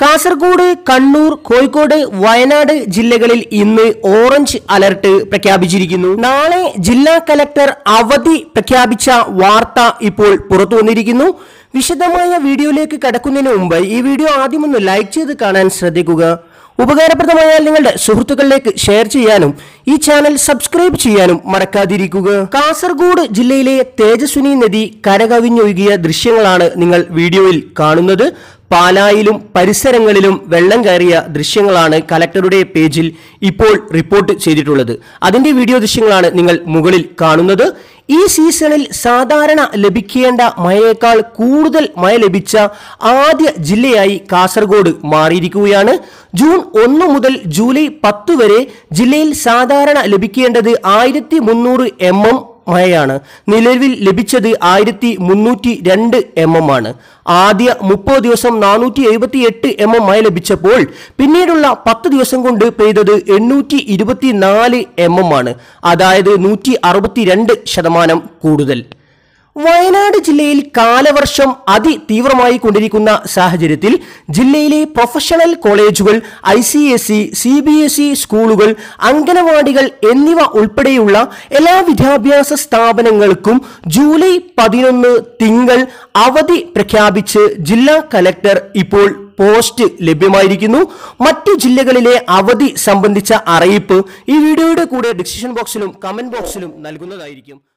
കാസർഗോഡ് കണ്ണൂർ കോഴിക്കോട് വയനാട് ജില്ലകളിൽ ഇന്ന് orange alert പ്രഖ്യാപിച്ചിരിക്കുന്നു നാളെ ജില്ലാ കലക്ടർ അവധി പ്രഖ്യാപിച്ച വാർത്ത ഇപ്പോൾ പുറത്തു വന്നിരിക്കുന്നു വിശദമായ വീഡിയോയിലേക്ക് കടക്കുന്നതിന് മുമ്പ് ഈ വീഡിയോ ആദ്യം ഒന്ന് ലൈക്ക് ചെയ്ത് കാണാൻ ശ്രദ്ധിക്കുക ഉപകാരപ്രദമായാൽ നിങ്ങളുടെ സുഹൃത്തുക്കളിലേക്ക് ഷെയർ ചെയ്യാനും ഈ ചാനൽ സബ്സ്ക്രൈബ് ചെയ്യാനും മറക്കാതിരിക്കുക കാസർഗോഡ് ജില്ലയിലെ തേജസ്വിനി നദി കരകവിഞ്ഞൊഴുകിയ ദൃശ്യങ്ങളാണ് നിങ്ങൾ വീഡിയോയിൽ കാണുന്നത് പാലായിലും പരിസരങ്ങളിലും വെള്ളം കയറിയ ദൃശ്യങ്ങളാണ് കലക്ടറുടെ പേജിൽ ഇപ്പോൾ റിപ്പോർട്ട് ചെയ്തിട്ടുള്ളത് അതിന്റെ വീഡിയോ ദൃശ്യങ്ങളാണ് നിങ്ങൾ മുകളിൽ കാണുന്നത് ഈ സീസണിൽ സാധാരണ ലഭിക്കേണ്ട മഴയേക്കാൾ കൂടുതൽ മഴ ലഭിച്ച ആദ്യ ജില്ലയായി കാസർഗോഡ് മാറിയിരിക്കുകയാണ് ജൂൺ ഒന്ന് മുതൽ ജൂലൈ പത്ത് വരെ ജില്ലയിൽ സാധാരണ ലഭിക്കേണ്ടത് ആയിരത്തി മുന്നൂറ് എം എം മഴയാണ് നിലവിൽ ലഭിച്ചത് ആയിരത്തി മുന്നൂറ്റി രണ്ട് എം എം ആണ് ആദ്യ മുപ്പത് ദിവസം നാനൂറ്റി എഴുപത്തി എട്ട് എം എം മഴ ലഭിച്ചപ്പോൾ പിന്നീടുള്ള പത്ത് ദിവസം കൊണ്ട് പെയ്തത് എണ്ണൂറ്റി ഇരുപത്തി നാല് എം എം ആണ് അതായത് നൂറ്റി അറുപത്തിരണ്ട് ശതമാനം കൂടുതൽ വയനാട് ജില്ലയിൽ കാലവർഷം അതിതീവ്രമായി കൊണ്ടിരിക്കുന്ന സാഹചര്യത്തിൽ ജില്ലയിലെ പ്രൊഫഷണൽ കോളേജുകൾ I C S C C B S E സ്കൂളുകൾ അംഗനവാടികൾ എന്നിവ ഉൾപ്പെടെയുള്ള എല്ലാ വിദ്യാഭ്യാസ സ്ഥാപനങ്ങൾക്കും ജൂലൈ പതിനൊന്ന് തിങ്കൾ അവധി പ്രഖ്യാപിച്ച് ജില്ലാ കലക്ടർ ഇപ്പോൾ പോസ്റ്റ് ലഭ്യമായിരിക്കുന്നു മറ്റു ജില്ലകളിലെ അവധി സംബന്ധിച്ച അറിയിപ്പ് ഈ വീഡിയോയുടെ കൂടെ ഡിസിഷൻ ബോക്സിലും കമന്റ് ബോക്സിലും നൽകുന്നതായിരിക്കും